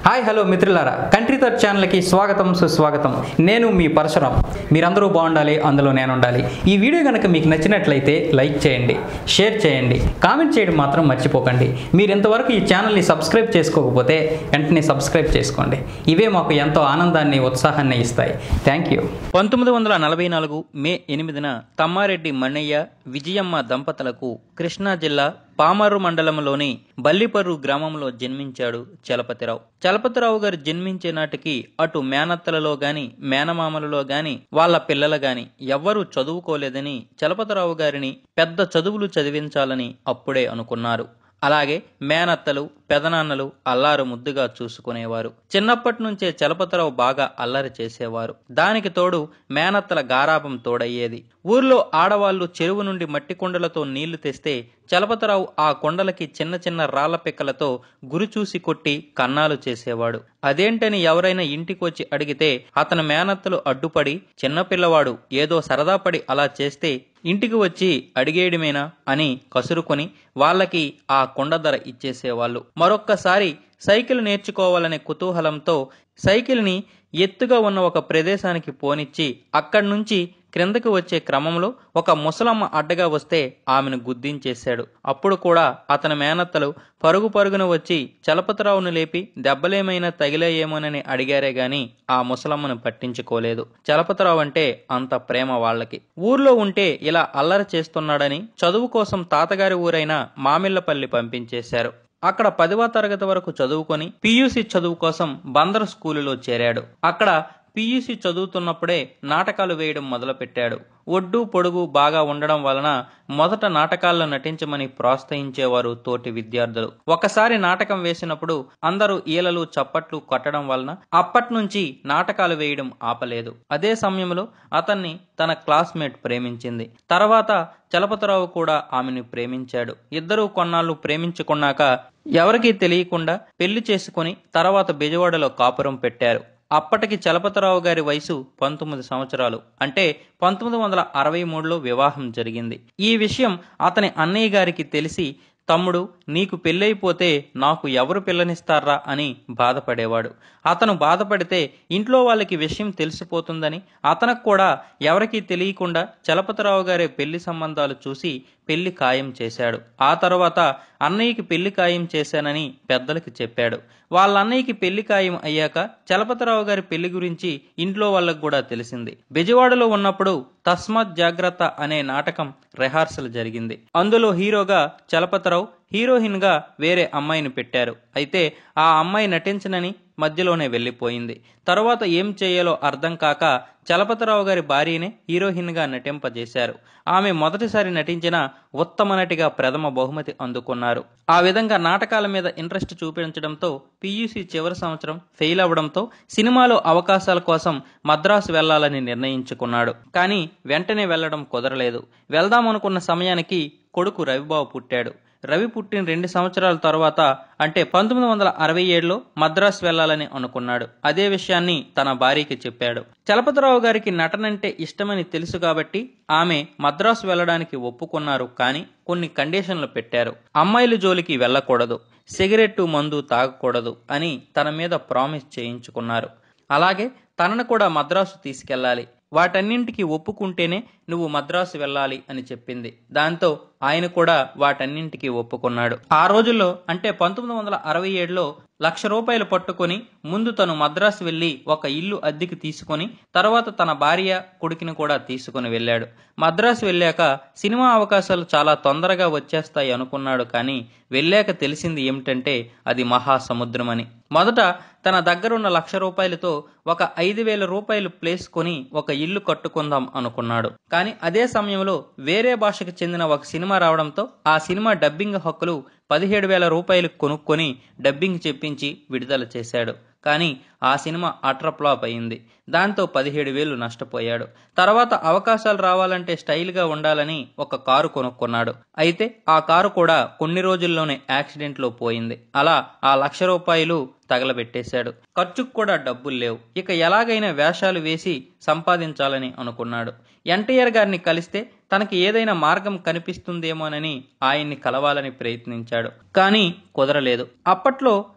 Hi hello మిత్రులారా country third ఛానల్కి స్వాగతం సుస్వాగతం నేను మీ పరశురాం మీరందరూ బాగుండాలి అందులో నేను ఉండాలి ఈ వీడియో కనుక మీకు నచ్చినట్లయితే లైక్ చేయండి షేర్ చేయండి కామెంట్ చేయడం మాత్రం మర్చిపోకండి మీరు ఇంతవరకు ఈ ఛానల్ని సబ్స్క్రైబ్ చేసుకోకపోతే వెంటనే సబ్స్క్రైబ్ చేసుకోండి ఇవే మాకు ఎంతో ఆనందాన్ని ఉత్సాహాన్ని ఇస్తాయి థ్యాంక్ యూ పంతొమ్మిది వందల నలభై నాలుగు మే ఎనిమిదిన తమ్మారెడ్డి మన్నయ్య విజయమ్మ దంపతులకు కృష్ణా జిల్లా పామర్రు మండలంలోని బల్లిపర్రు గ్రామంలో జన్మించాడు చలపతిరావు చలపతిరావు గారు జన్మించే నాటికి అటు మేనత్తలలో గాని మేనమామలలో గాని వాళ్ళ పిల్లలు గాని ఎవ్వరూ చదువుకోలేదని చలపతిరావు గారిని పెద్ద చదువులు చదివించాలని అప్పుడే అనుకున్నారు అలాగే మేనత్తలు పెదనాన్నలు అల్లారు ముద్దుగా చూసుకునేవారు చిన్నప్పటి నుంచే చలపతిరావు బాగా అల్లరి చేసేవారు దానికి తోడు మేనత్తల గారాభం తోడయ్యేది ఊర్లో ఆడవాళ్లు చెరువు నుండి మట్టి కుండలతో నీళ్లు తెస్తే చలపతిరావు ఆ కొండలకి చిన్న చిన్న రాళ్ల పిక్కలతో గురి చూసి కొట్టి కన్నాలు చేసేవాడు అదేంటని ఎవరైనా ఇంటికొచ్చి అడిగితే అతని మేనత్తలు అడ్డుపడి చిన్నపిల్లవాడు ఏదో సరదాపడి అలా చేస్తే ఇంటికి వచ్చి అడిగేయడమేనా అని కసురుకొని వాళ్ళకి ఆ కొండ ధర ఇచ్చేసేవాళ్ళు మరొక్కసారి సైకిల్ నేర్చుకోవాలనే కుతూహలంతో సైకిల్ని ఎత్తుగా ఉన్న ఒక ప్రదేశానికి పోనిచ్చి అక్కడి నుంచి క్రిందకి వచ్చే క్రమంలో ఒక ముసలమ్మ అడ్డగా వస్తే ఆమెను గుద్దించేశాడు అప్పుడు కూడా అతని మేనత్తలు పరుగు పరుగున వచ్చి చలపతిరావును లేపి దెబ్బలేమైనా తగిలాయేమోనని అడిగారే గాని ఆ ముసలమ్మను పట్టించుకోలేదు చలపతిరావు అంటే అంత ప్రేమ వాళ్ళకి ఊర్లో ఉంటే ఇలా అల్లరి చేస్తున్నాడని చదువు కోసం తాతగారి ఊరైన మామిళ్లపల్లి పంపించేశారు అక్కడ పదవ తరగతి వరకు చదువుకొని పియూసి చదువు కోసం బందర్ స్కూలులో చేరాడు అక్కడ పియూసి చదువుతున్నప్పుడే నాటకాలు వేయడం మొదలుపెట్టాడు ఒడ్డు పొడుగు బాగా ఉండడం వలన మొదట నాటకాల్లో నటించమని ప్రోత్సహించేవారు తోటి విద్యార్థులు ఒకసారి నాటకం వేసినప్పుడు అందరూ ఈలలు చప్పట్లు కొట్టడం వలన అప్పటి నుంచి నాటకాలు వేయడం ఆపలేదు అదే సమయంలో అతన్ని తన క్లాస్మేట్ ప్రేమించింది తర్వాత చలపతిరావు కూడా ఆమెను ప్రేమించాడు ఇద్దరూ కొన్నాళ్ళు ప్రేమించుకున్నాక ఎవరికీ తెలియకుండా పెళ్లి చేసుకుని తర్వాత బెజవాడలో కాపురం పెట్టారు అప్పటికి చలపతిరావు గారి వయసు పంతొమ్మిది సంవత్సరాలు అంటే పంతొమ్మిది వందల అరవై మూడులో వివాహం జరిగింది ఈ విషయం అతని అన్నయ్య గారికి తెలిసి తమ్ముడు నీకు పెళ్ళైపోతే నాకు ఎవరు పిల్లనిస్తారా అని బాధపడేవాడు అతను బాధపడితే ఇంట్లో వాళ్ళకి విషయం తెలిసిపోతుందని అతనికి కూడా ఎవరికీ తెలియకుండా చలపతిరావు గారి పెళ్లి సంబంధాలు చూసి పెళ్లి ఖాయం చేశాడు ఆ తర్వాత అన్నయ్యకి పెళ్లి ఖాయం చేశానని పెద్దలకి చెప్పాడు వాళ్ళ అన్నయ్యకి పెళ్లి ఖాయం అయ్యాక చలపతిరావు గారి పెళ్లి గురించి ఇంట్లో వాళ్ళకు కూడా తెలిసింది బెజవాడలో ఉన్నప్పుడు తస్మాత్ జాగ్రత్త అనే నాటకం రిహార్సల్ జరిగింది అందులో హీరోగా చలపతిరావు హీరోయిన్ గా వేరే అమ్మాయిని పెట్టారు అయితే ఆ అమ్మాయి నటించనని మధ్యలోనే వెళ్ళిపోయింది తర్వాత ఏం చేయాలో అర్థం కాక చలపతిరావు గారి భార్యనే హీరోయిన్ గా నటింపజేశారు ఆమె మొదటిసారి నటించిన ఉత్తమ నటిగా ప్రథమ బహుమతి అందుకున్నారు ఆ విధంగా నాటకాల మీద ఇంట్రెస్ట్ చూపించడంతో పియూసి చివరి సంవత్సరం ఫెయిల్ అవడంతో సినిమాలో అవకాశాల కోసం మద్రాసు వెళ్లాలని నిర్ణయించుకున్నాడు కానీ వెంటనే వెళ్లడం కుదరలేదు వెళ్దామనుకున్న సమయానికి కొడుకు రవిబాబు పుట్టాడు రవి పుట్టిన రెండు సంవత్సరాల తర్వాత అంటే పంతొమ్మిది వందల అరవై ఏడులో మద్రాసు వెళ్లాలని అనుకున్నాడు అదే విషయాన్ని తన భార్యకి చెప్పాడు చలపతిరావు గారికి నటనంటే ఇష్టమని తెలుసు కాబట్టి ఆమె మద్రాసు వెళ్లడానికి ఒప్పుకున్నారు కానీ కొన్ని కండిషన్లు పెట్టారు అమ్మాయిల జోలికి వెళ్ళకూడదు సిగరెట్టు మందు తాగకూడదు అని తన మీద ప్రామిస్ చేయించుకున్నారు అలాగే తనను కూడా మద్రాసు తీసుకెళ్లాలి వాటన్నింటికి ఒప్పుకుంటేనే నువ్వు మద్రాసు వెళ్ళాలి అని చెప్పింది దాంతో ఆయన కూడా వాటన్నింటికి ఒప్పుకున్నాడు ఆ రోజుల్లో అంటే పంతొమ్మిది వందల అరవై ఏడులో లక్ష రూపాయలు పట్టుకొని ముందు తను మద్రాసు వెళ్లి ఒక ఇల్లు అద్దెకి తీసుకొని తర్వాత తన భార్య కొడుకుని కూడా తీసుకుని వెళ్ళాడు మద్రాసు వెళ్ళాక సినిమా అవకాశాలు చాలా తొందరగా వచ్చేస్తాయి అనుకున్నాడు కానీ వెళ్ళాక తెలిసింది ఏమిటంటే అది మహాసముద్రం అని మొదట తన దగ్గరున్న లక్ష రూపాయలతో ఒక ఐదు వేల రూపాయలు ప్లేస్ కొని ఒక ఇల్లు కట్టుకుందాం అనుకున్నాడు కానీ అదే సమయంలో వేరే భాషకు చెందిన ఒక సినిమా రావడంతో ఆ సినిమా డబ్బింగ్ హక్కులు పదిహేడు వేల రూపాయలు కొనుక్కొని డబ్బింగ్ చెప్పించి విడుదల చేశాడు కానీ ఆ సినిమా అట్రప్లాప్ అయింది దాంతో పదిహేడు వేలు నష్టపోయాడు తర్వాత అవకాశాలు రావాలంటే స్టైల్గా ఉండాలని ఒక కారు కొనుక్కున్నాడు అయితే ఆ కారు కూడా కొన్ని రోజుల్లోనే యాక్సిడెంట్లో పోయింది అలా ఆ లక్ష రూపాయలు తగలబెట్టేశాడు ఖర్చుకు కూడా డబ్బులు లేవు ఇక ఎలాగైనా వేషాలు వేసి సంపాదించాలని అనుకున్నాడు ఎన్టీఆర్ గారిని కలిస్తే తనకి ఏదైనా మార్గం కనిపిస్తుందేమోనని ఆయన్ని కలవాలని ప్రయత్నించాడు కానీ కుదరలేదు అప్పట్లో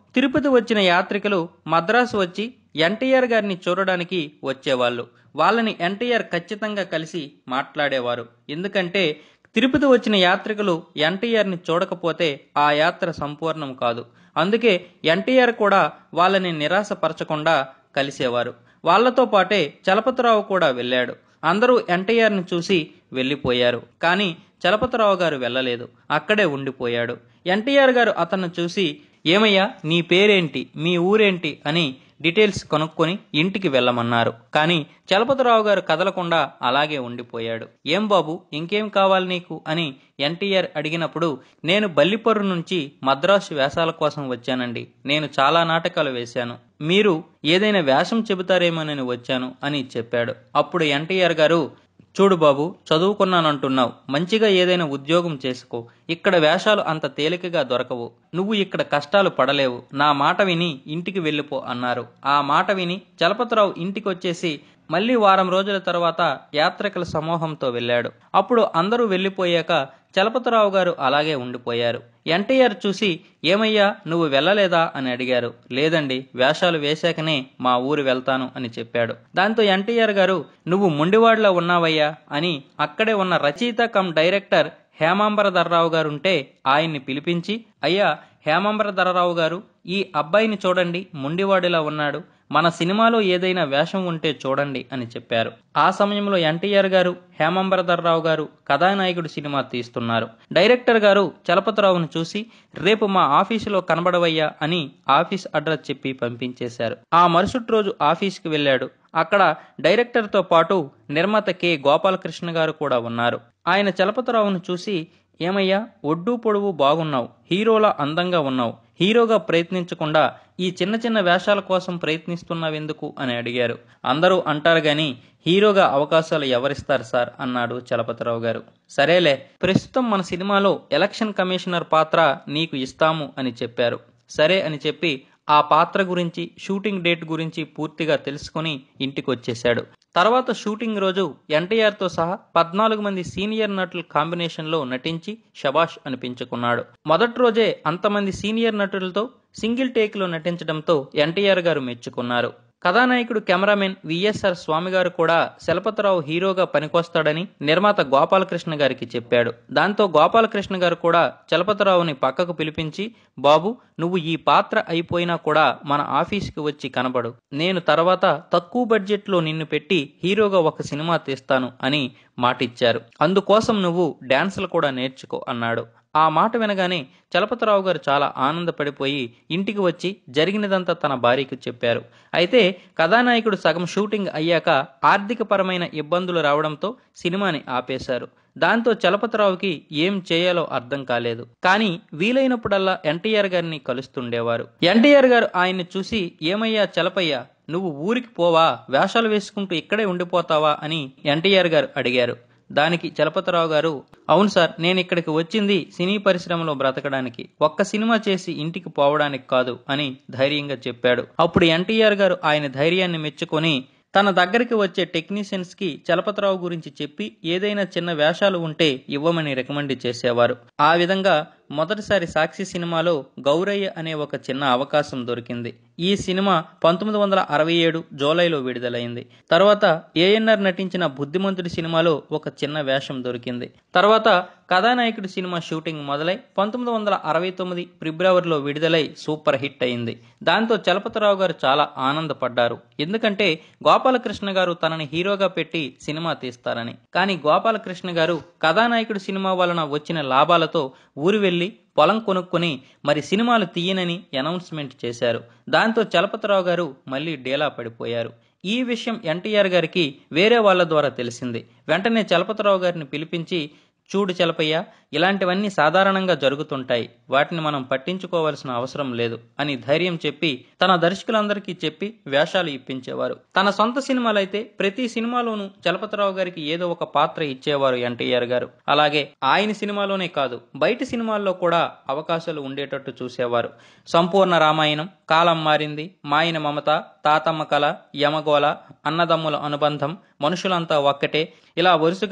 తిరుపతి వచ్చిన యాత్రికులు మద్రాసు వచ్చి ఎన్టీఆర్ గారిని చూడడానికి వచ్చేవాళ్ళు వాళ్ళని ఎన్టీఆర్ ఖచ్చితంగా కలిసి మాట్లాడేవారు ఎందుకంటే తిరుపతి వచ్చిన యాత్రికులు ఎన్టీఆర్ని చూడకపోతే ఆ యాత్ర సంపూర్ణం కాదు అందుకే ఎన్టీఆర్ కూడా వాళ్ళని నిరాశపరచకుండా కలిసేవారు వాళ్లతో పాటే చలపతిరావు కూడా వెళ్ళాడు అందరూ ఎన్టీఆర్ని చూసి వెళ్ళిపోయారు కానీ చలపతిరావు గారు వెళ్ళలేదు అక్కడే ఉండిపోయాడు ఎన్టీఆర్ గారు అతన్ని చూసి ఏమయ్యా నీ పేరేంటి మీ ఊరేంటి అని డీటెయిల్స్ కనుక్కొని ఇంటికి వెళ్ళమన్నారు కానీ చలపతిరావు గారు కదలకుండా అలాగే ఉండిపోయాడు ఏం బాబు ఇంకేం కావాలి నీకు అని ఎన్టీఆర్ అడిగినప్పుడు నేను బల్లిపర్రు నుంచి మద్రాసు వేషాల కోసం వచ్చానండి నేను చాలా నాటకాలు వేశాను మీరు ఏదైనా వేషం చెబుతారేమోనని వచ్చాను అని చెప్పాడు అప్పుడు ఎన్టీఆర్ గారు చూడు బాబు చదువుకున్నానంటున్నావు మంచిగా ఏదైనా ఉద్యోగం చేసుకో ఇక్కడ వేషాలు అంత తేలికగా దొరకవు నువ్వు ఇక్కడ కష్టాలు పడలేవు నా మాట విని ఇంటికి వెళ్ళిపో అన్నారు ఆ మాట విని చలపతిరావు ఇంటికి వచ్చేసి మళ్ళీ వారం రోజుల తర్వాత యాత్రికుల సమూహంతో వెళ్ళాడు అప్పుడు అందరూ వెళ్ళిపోయాక చలపతిరావు గారు అలాగే ఉండిపోయారు ఎన్టీఆర్ చూసి ఏమయ్యా నువ్వు వెళ్ళలేదా అని అడిగారు లేదండి వేషాలు వేశాకనే మా ఊరు వెళ్తాను అని చెప్పాడు దాంతో ఎన్టీఆర్ గారు నువ్వు ముండివాడలో ఉన్నావయ్యా అని అక్కడే ఉన్న రచయిత కమ్ డైరెక్టర్ హేమాంబరధర్రావు గారు ఉంటే ఆయన్ని పిలిపించి అయ్యా హేమాంబరధరరావు గారు ఈ అబ్బాయిని చూడండి ముండివాడిలా ఉన్నాడు మన సినిమాలో ఏదైనా వేషం ఉంటే చూడండి అని చెప్పారు ఆ సమయంలో ఎన్టీఆర్ గారు హేమంబరధర్రావు గారు కథానాయకుడు సినిమా తీస్తున్నారు డైరెక్టర్ గారు చలపతిరావును చూసి రేపు మా ఆఫీసులో కనబడవయ్యా అని ఆఫీస్ అడ్రస్ చెప్పి పంపించేశారు ఆ మరుసటి రోజు ఆఫీస్కి వెళ్ళాడు అక్కడ డైరెక్టర్తో పాటు నిర్మాత కె గోపాలకృష్ణ గారు కూడా ఉన్నారు ఆయన చలపతిరావును చూసి ఏమయ్యా ఒడ్డు పొడవు బాగున్నావు హీరోలా అందంగా ఉన్నావు హీరోగా ప్రయత్నించకుండా ఈ చిన్న చిన్న వేషాల కోసం ప్రయత్నిస్తున్నావెందుకు అని అడిగారు అందరూ అంటారు గాని హీరోగా అవకాశాలు ఎవరిస్తారు సార్ అన్నాడు చలపతిరావు గారు సరేలే ప్రస్తుతం మన సినిమాలో ఎలక్షన్ కమిషనర్ పాత్ర నీకు ఇస్తాము అని చెప్పారు సరే అని చెప్పి ఆ పాత్ర గురించి షూటింగ్ డేట్ గురించి పూర్తిగా తెలుసుకుని ఇంటికి వచ్చేశాడు తర్వాత షూటింగ్ రోజు ఎన్టీఆర్తో సహా పద్నాలుగు మంది సీనియర్ నటుల కాంబినేషన్లో నటించి షబాష్ అనిపించుకున్నాడు మొదటి రోజే అంతమంది సీనియర్ నటులతో సింగిల్ టేక్లో నటించడంతో ఎన్టీఆర్ గారు మెచ్చుకున్నారు కథానాయకుడు కెమెరామెన్ విఎస్ఆర్ స్వామి గారు కూడా శలపతిరావు హీరోగా పనికొస్తాడని నిర్మాత గోపాలకృష్ణ గారికి చెప్పాడు దాంతో గోపాలకృష్ణ గారు కూడా చలపతిరావుని పక్కకు పిలిపించి బాబు నువ్వు ఈ పాత్ర అయిపోయినా కూడా మన ఆఫీస్కి వచ్చి కనబడు నేను తర్వాత తక్కువ బడ్జెట్లో నిన్ను పెట్టి హీరోగా ఒక సినిమా తీస్తాను అని మాటిచ్చారు అందుకోసం నువ్వు డాన్సులు కూడా నేర్చుకో అన్నాడు ఆ మాట వినగానే చలపతిరావు గారు చాలా ఆనందపడిపోయి ఇంటికి వచ్చి జరిగినదంతా తన భార్యకు చెప్పారు అయితే కథానాయకుడు సగం షూటింగ్ అయ్యాక ఆర్థికపరమైన ఇబ్బందులు రావడంతో సినిమాని ఆపేశారు దాంతో చలపతిరావుకి ఏం చేయాలో అర్థం కాలేదు కానీ వీలైనప్పుడల్లా ఎన్టీఆర్ గారిని కలుస్తుండేవారు ఎన్టీఆర్ గారు ఆయన్ని చూసి ఏమయ్యా చలపయ్యా నువ్వు ఊరికి పోవా వేషాలు వేసుకుంటూ ఇక్కడే ఉండిపోతావా అని ఎన్టీఆర్ గారు అడిగారు దానికి చలపతిరావు గారు అవును సార్ నేను ఇక్కడికి వచ్చింది సినీ పరిశ్రమలో బ్రతకడానికి ఒక్క సినిమా చేసి ఇంటికి పోవడానికి కాదు అని ధైర్యంగా చెప్పాడు అప్పుడు ఎన్టీఆర్ గారు ఆయన ధైర్యాన్ని మెచ్చుకొని తన దగ్గరికి వచ్చే టెక్నీషియన్స్ కి చలపతిరావు గురించి చెప్పి ఏదైనా చిన్న వేషాలు ఉంటే ఇవ్వమని రికమెండ్ చేసేవారు ఆ విధంగా మొదటిసారి సాక్షి సినిమాలో గౌరయ్య అనే ఒక చిన్న అవకాశం దొరికింది ఈ సినిమా పంతొమ్మిది వందల అరవై ఏడు జూలైలో విడుదలైంది తర్వాత ఏఎన్ఆర్ నటించిన బుద్ధిమంతుడి సినిమాలో ఒక చిన్న వేషం దొరికింది తర్వాత కథానాయకుడి సినిమా షూటింగ్ మొదలై పంతొమ్మిది వందల అరవై తొమ్మిది ఫిబ్రవరిలో విడుదలై సూపర్ హిట్ అయింది దాంతో చలపతిరావు గారు చాలా ఆనందపడ్డారు ఎందుకంటే గోపాలకృష్ణ గారు తనని హీరోగా పెట్టి సినిమా తీస్తారని కానీ గోపాలకృష్ణ గారు కథానాయకుడి సినిమా వలన వచ్చిన లాభాలతో ఊరు వెళ్లి పొలం కొనుక్కొని మరి సినిమాలు తీయనని అనౌన్స్మెంట్ చేశారు దాంతో చలపతిరావు గారు మళ్ళీ డేలా పడిపోయారు ఈ విషయం ఎన్టీఆర్ గారికి వేరే వాళ్ళ ద్వారా తెలిసింది వెంటనే చలపతిరావు గారిని పిలిపించి చూడు చలపయ్య ఇలాంటివన్నీ సాధారణంగా జరుగుతుంటాయి వాటిని మనం పట్టించుకోవాల్సిన అవసరం లేదు అని ధైర్యం చెప్పి తన దర్శకులందరికీ చెప్పి వేషాలు ఇప్పించేవారు తన సొంత సినిమాలైతే ప్రతి సినిమాలోనూ చలపతిరావు గారికి ఏదో ఒక పాత్ర ఇచ్చేవారు ఎన్టీఆర్ గారు అలాగే ఆయన సినిమాలోనే కాదు బయట సినిమాల్లో కూడా అవకాశాలు ఉండేటట్టు చూసేవారు సంపూర్ణ రామాయణం కాలం మారింది మాయన మమత తాతమ్మ కళ యమగోళ అన్నదమ్ముల అనుబంధం మనుషులంతా ఒక్కటే ఇలా వరుసగా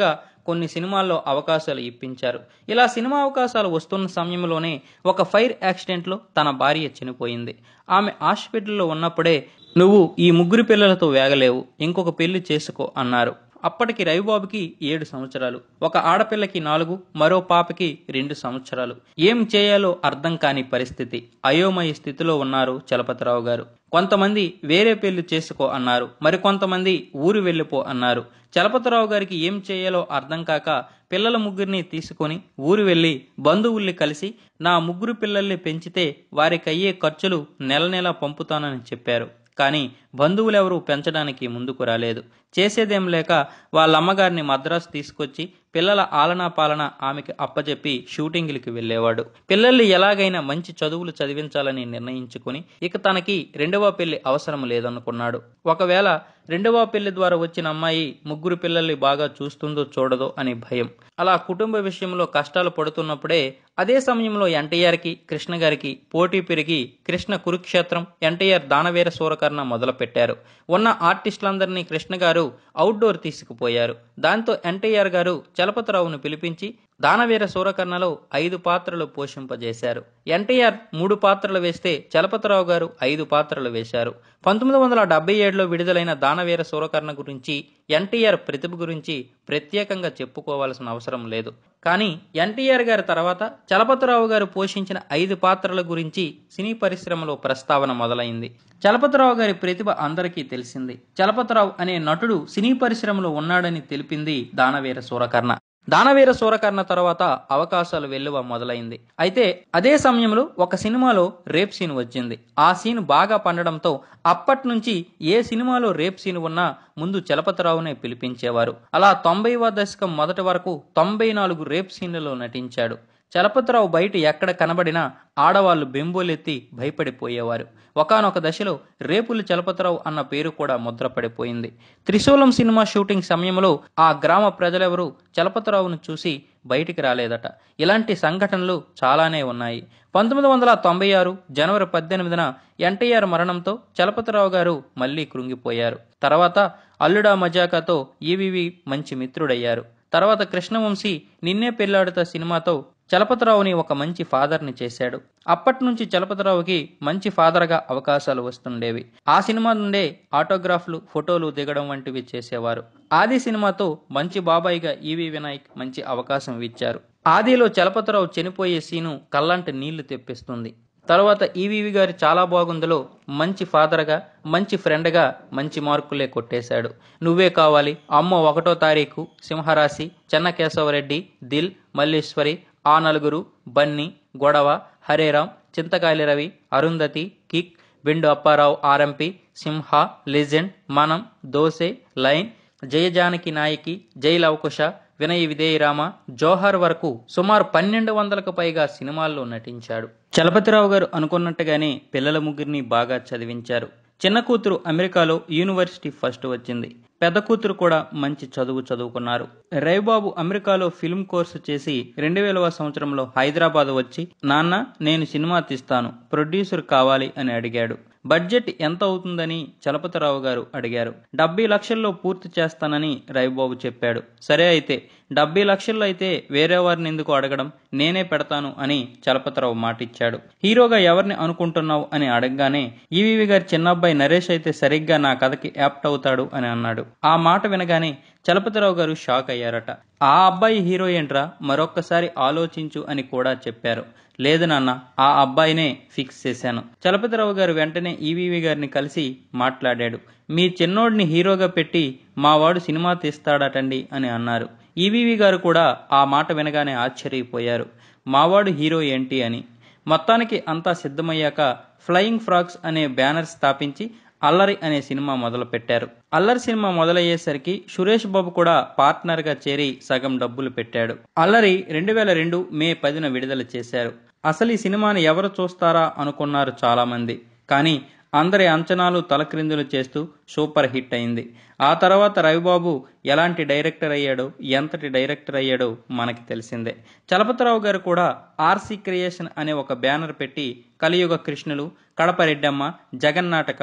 కొన్ని సినిమాల్లో అవకాశాలు ఇప్పించారు ఇలా సినిమా అవకాశాలు వస్తున్న సమయంలోనే ఒక ఫైర్ యాక్సిడెంట్లో తన భార్య చనిపోయింది ఆమె హాస్పిటల్లో ఉన్నప్పుడే నువ్వు ఈ ముగ్గురు పిల్లలతో వేగలేవు ఇంకొక పెళ్లి చేసుకో అన్నారు అప్పటికి రవిబాబుకి ఏడు సంవత్సరాలు ఒక ఆడపిల్లకి నాలుగు మరో పాపకి రెండు సంవత్సరాలు ఏం చేయాలో అర్థం కాని పరిస్థితి అయోమయ స్థితిలో ఉన్నారు చలపతిరావు గారు కొంతమంది వేరే పెళ్లి చేసుకో అన్నారు మరికొంతమంది ఊరు వెళ్ళిపో అన్నారు చలపతిరావు గారికి ఏం చేయాలో అర్థం కాక పిల్లల ముగ్గురిని తీసుకొని ఊరు వెళ్ళి బంధువుల్ని కలిసి నా ముగ్గురు పిల్లల్ని పెంచితే వారికి అయ్యే ఖర్చులు నెల నెల పంపుతానని చెప్పారు కానీ బంధువులెవరూ పెంచడానికి ముందుకు రాలేదు చేసేదేం లేక వాళ్ళ అమ్మగారిని మద్రాసు తీసుకొచ్చి పిల్లల ఆలనా పాలన ఆమెకి అప్పచెప్పి షూటింగ్లకి వెళ్ళేవాడు పిల్లల్ని ఎలాగైనా మంచి చదువులు చదివించాలని నిర్ణయించుకుని ఇక తనకి రెండవ పెళ్లి అవసరం లేదనుకున్నాడు ఒకవేళ రెండవ పెళ్లి ద్వారా వచ్చిన అమ్మాయి ముగ్గురు పిల్లల్ని బాగా చూస్తుందో చూడదో అని భయం అలా కుటుంబ విషయంలో కష్టాలు పడుతున్నప్పుడే అదే సమయంలో ఎన్టీఆర్కి కృష్ణ గారికి పోటీ పెరిగి కృష్ణ కురుక్షేత్రం ఎన్టీఆర్ దానవీర సూరకర్ణ మొదలుపెట్టారు ఉన్న ఆర్టిస్టులందరినీ కృష్ణ గారు అవుట్డోర్ తీసుకుపోయారు దాంతో ఎన్టీఆర్ గారు చలపతిరావును పిలిపించి దానవీర సూరకర్ణలో ఐదు పాత్రలు పోషింపజేశారు ఎన్టీఆర్ మూడు పాత్రలు వేస్తే చలపతిరావు గారు ఐదు పాత్రలు వేశారు పంతొమ్మిది వందల డెబ్బై ఏడులో విడుదలైన దానవీర సూరకర్ణ గురించి ఎన్టీఆర్ ప్రతిభ గురించి ప్రత్యేకంగా చెప్పుకోవాల్సిన అవసరం లేదు కానీ ఎన్టీఆర్ గారి తర్వాత చలపతిరావు గారు పోషించిన ఐదు పాత్రల గురించి సినీ పరిశ్రమలో ప్రస్తావన మొదలైంది చలపతిరావు గారి ప్రతిభ అందరికీ తెలిసింది చలపతిరావు అనే నటుడు సినీ పరిశ్రమలో ఉన్నాడని తెలిపింది దానవీర సూరకర్ణ దానవీర సూరకర్ణ తర్వాత అవకాశాలు వెల్లువ మొదలైంది అయితే అదే సమయంలో ఒక సినిమాలో రేప్ సీన్ వచ్చింది ఆ సీన్ బాగా పండడంతో అప్పటి నుంచి ఏ సినిమాలో రేప్ సీన్ ఉన్నా ముందు చలపతిరావునే పిలిపించేవారు అలా తొంభైవ దశకం మొదటి వరకు తొంభై నాలుగు రేప్ సీన్లలో నటించాడు చలపతిరావు బయట ఎక్కడ కనబడినా ఆడవాళ్లు బెంబోలెత్తి భయపడిపోయేవారు ఒకనొక దశలో రేపులు చలపతిరావు అన్న పేరు కూడా ముద్రపడిపోయింది త్రిశూలం సినిమా షూటింగ్ సమయంలో ఆ గ్రామ ప్రజలెవరూ చలపతిరావును చూసి బయటికి రాలేదట ఇలాంటి సంఘటనలు చాలానే ఉన్నాయి పంతొమ్మిది వందల తొంభై ఆరు జనవరి పద్దెనిమిదిన ఎన్టీఆర్ మరణంతో చలపతిరావు గారు మళ్లీ కృంగిపోయారు తర్వాత అల్లుడా మజాకాతో ఈవివి మంచి మిత్రుడయ్యారు తర్వాత కృష్ణవంశీ నిన్నే పెళ్లాడుతా సినిమాతో చలపతిరావుని ఒక మంచి ఫాదర్ని చేశాడు అప్పటి నుంచి చలపతిరావుకి మంచి ఫాదర్గా అవకాశాలు వస్తుండేవి ఆ సినిమా నుండే ఆటోగ్రాఫ్లు ఫోటోలు దిగడం వంటివి చేసేవారు ఆది సినిమాతో మంచి బాబాయిగా ఈవి వినాయక్ మంచి అవకాశం ఇచ్చారు ఆదిలో చలపతిరావు చనిపోయే సీను కల్లంటి నీళ్లు తెప్పిస్తుంది తర్వాత ఈవీవి గారి చాలా బాగుందిలో మంచి ఫాదర్గా మంచి ఫ్రెండ్గా మంచి మార్కులే కొట్టేశాడు నువ్వే కావాలి అమ్మ ఒకటో తారీఖు సింహరాశి చెన్నకేశవరెడ్డి దిల్ మల్లీశ్వరి ఆ Naluguru Bunny Godava Hareram Chintakayala Ravi Arundhati kick Bindu Apparao RMP Simha legend Manam దోసే లైన్ జయజానకి నాయకి జై లవకుశ వినయ విధేయరామ జోహర్ వరకు సుమారు పన్నెండు వందలకు పైగా సినిమాల్లో నటించాడు చలపతిరావు గారు అనుకున్నట్టుగానే పిల్లల ముగ్గురిని బాగా చదివించారు చిన్న కూతురు అమెరికాలో యూనివర్సిటీ ఫస్ట్ వచ్చింది పెద్ద కూతురు కూడా మంచి చదువు చదువుకున్నారు రవిబాబు అమెరికాలో ఫిల్మ్ కోర్సు చేసి రెండు వేలవ సంవత్సరంలో హైదరాబాద్ వచ్చి నాన్న నేను సినిమా తీస్తాను ప్రొడ్యూసర్ కావాలి అని అడిగాడు బడ్జెట్ ఎంత అవుతుందని చలపతిరావు గారు అడిగారు డెబ్బై లక్షల్లో పూర్తి చేస్తానని రవిబాబు చెప్పాడు సరే అయితే డెబ్బై లక్షల్లో అయితే వేరే వారిని ఎందుకు అడగడం నేనే పెడతాను అని చలపతిరావు మాటిచ్చాడు హీరోగా ఎవరిని అనుకుంటున్నావు అని అడగగానే ఈవీవి గారి చిన్నబ్బాయి నరేష్ అయితే సరిగ్గా నా కథకి యాప్ట్ అవుతాడు అని అన్నాడు ఆ మాట వినగానే చలపతిరావు గారు షాక్ అయ్యారట ఆ అబ్బాయి హీరో ఏంట్రా మరొక్కసారి ఆలోచించు అని కూడా చెప్పారు లేదు నాన్న ఆ అబ్బాయినే ఫిక్స్ చేశాను చలపతిరావు గారు వెంటనే ఈవీవి గారిని కలిసి మాట్లాడాడు మీ చిన్నోడిని హీరోగా పెట్టి మావాడు సినిమా తీస్తాడటండి అని అన్నారు ఈవీవి గారు కూడా ఆ మాట వినగానే ఆశ్చర్యపోయారు మావాడు హీరో ఏంటి అని మొత్తానికి అంతా సిద్ధమయ్యాక ఫ్లయింగ్ ఫ్రాక్స్ అనే బ్యానర్ స్థాపించి అల్లరి అనే సినిమా మొదలు పెట్టారు అల్లరి సినిమా మొదలయ్యేసరికి సురేష్ బాబు కూడా పార్ట్నర్ గా చేరి సగం డబ్బులు పెట్టాడు అల్లరి రెండు వేల రెండు మే పదిన విడుదల చేశారు అసలు ఈ సినిమాని ఎవరు చూస్తారా అనుకున్నారు చాలా మంది కానీ అందరి అంచనాలు తలక్రిందులు చేస్తూ సూపర్ హిట్ అయింది ఆ తర్వాత రవిబాబు ఎలాంటి డైరెక్టర్ అయ్యాడో ఎంతటి డైరెక్టర్ అయ్యాడో మనకి తెలిసిందే చలపతిరావు గారు కూడా ఆర్సీ క్రియేషన్ అనే ఒక బ్యానర్ పెట్టి కలియుగ కృష్ణులు కడప రెడ్డమ్మ జగన్నాటకం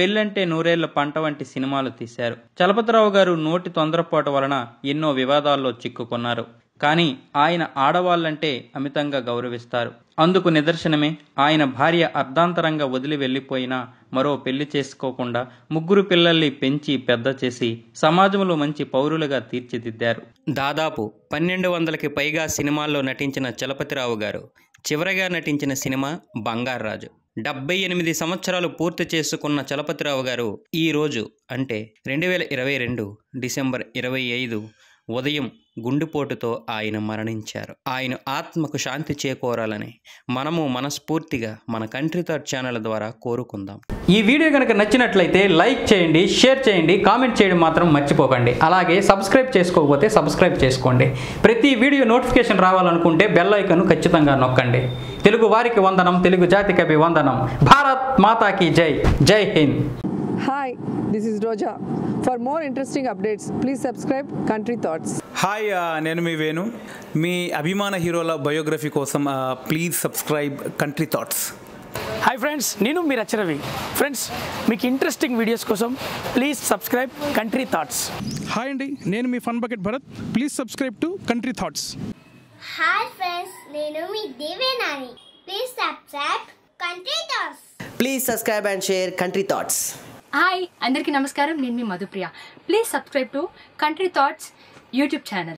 పెళ్ళంటే నూరేళ్ల పంట వంటి సినిమాలు తీశారు చలపతిరావు గారు నోటి తొందరపాటు వలన ఎన్నో వివాదాల్లో చిక్కుకున్నారు కానీ ఆయన ఆడవాళ్ళంటే అమితంగా గౌరవిస్తారు అందుకు నిదర్శనమే ఆయన భార్య అర్ధాంతరంగా వదిలి వెళ్ళిపోయినా మరో పెళ్లి చేసుకోకుండా ముగ్గురు పిల్లల్ని పెంచి పెద్ద చేసి సమాజంలో మంచి పౌరులుగా తీర్చిదిద్దారు దాదాపు పన్నెండు వందలకి పైగా సినిమాల్లో నటించిన చలపతిరావు గారు చివరగా నటించిన సినిమా బంగారాజు డెబ్బై ఎనిమిది సంవత్సరాలు పూర్తి చేసుకున్న చలపతిరావు గారు ఈ రోజు అంటే రెండు వేల ఇరవై రెండు డిసెంబర్ ఇరవై ఐదు ఉదయం గుండెపోటుతో ఆయన మరణించారు ఆయన ఆత్మకు శాంతి చేకూరాలని మనము మనస్ఫూర్తిగా మన కంట్రీ థాట్ ఛానల్ ద్వారా కోరుకుందాం ఈ వీడియో కనుక నచ్చినట్లయితే లైక్ చేయండి షేర్ చేయండి కామెంట్ చేయడం మాత్రం మర్చిపోకండి అలాగే సబ్స్క్రైబ్ చేసుకోకపోతే సబ్స్క్రైబ్ చేసుకోండి ప్రతి వీడియో నోటిఫికేషన్ రావాలనుకుంటే బెల్ ఐకన్ ఖచ్చితంగా నొక్కండి తెలుగు వారికి వందనం తెలుగు జాతికి వందనం భారత్ మాతాకి జై జై Hind Hi, this is Roja. For more interesting updates, please subscribe Country Thoughts. Hi ఆ, నేను మీ వేణు మీ అభిమాన హీరోల బయోగ్రఫీ కోసం ఆ, please subscribe country thoughts hi friends నేను మీ రచరవి ఫ్రెండ్స్ మీకు ఇంట్రెస్టింగ్ వీడియోస్ కోసం please subscribe country thoughts hi అండి నేను మీ fun bucket Bharat please subscribe to country thoughts hi friends నేను మీ Devenani please subscribe country thoughts Please subscribe and share Country Thoughts. Hi అందరికీ నమస్కారం నేను మీ Madhupriya please subscribe to country thoughts YouTube channel